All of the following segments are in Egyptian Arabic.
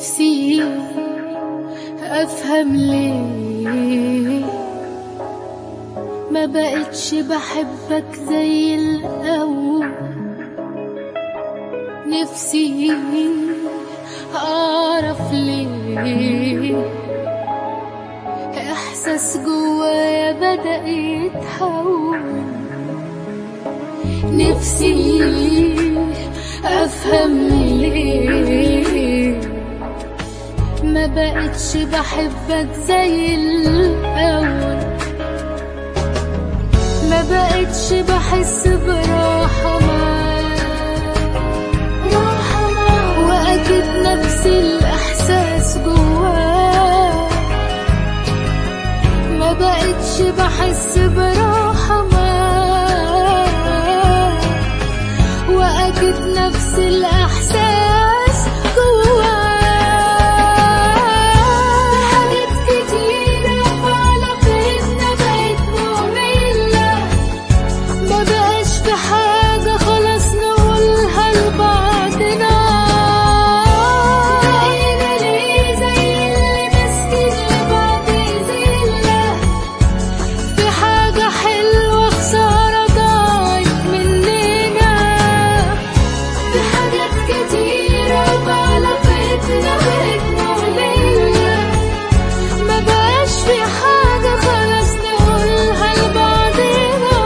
نفسي افهم ليه ما بقتش بحبك زي الاول نفسي اعرف ليه احساس جوايا بدا يتحول نفسي افهم ليه ما بقتش بحبك زي الاول ما بقتش بحس براحة معاك راحة معاك واكيد نفس الاحساس جواك ما بقتش بحس براحة معاك واكيد نفس الاحساس جواك حاجات كتيرة في علاقتنا بقت مملة ما بقاش في حاجة خلاص نقولها لبعضنا بقينا ليه زي اللي ماسكين لبعض زلة في حاجة حلوة خسارة ضاعت مننا في حاجات كتيرة في علاقتنا بقت مملة ما بقاش في حاجة خلاص نقولها لبعضنا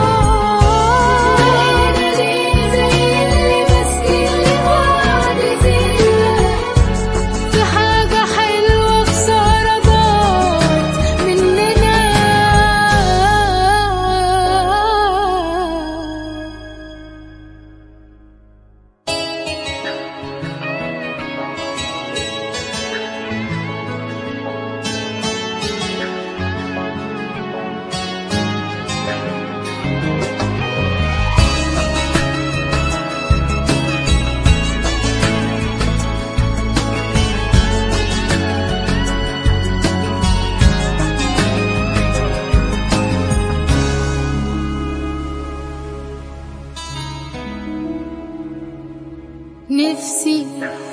بقينا ليه زي اللي ماسكين لبعض زلة في حاجة حلوة خسارة ضاعت مننا نفسي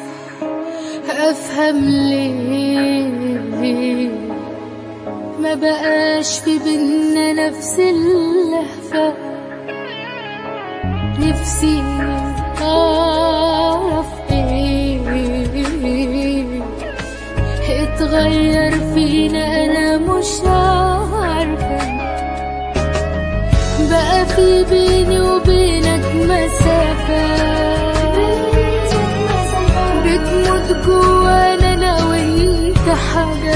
افهم ليه ما بقاش في بينا نفس اللهفة نفسي اعرف ايه اتغير فينا انا مش عارفة بقى في بيني وبينك مسافة بتموت جوانا انا وانت حاجة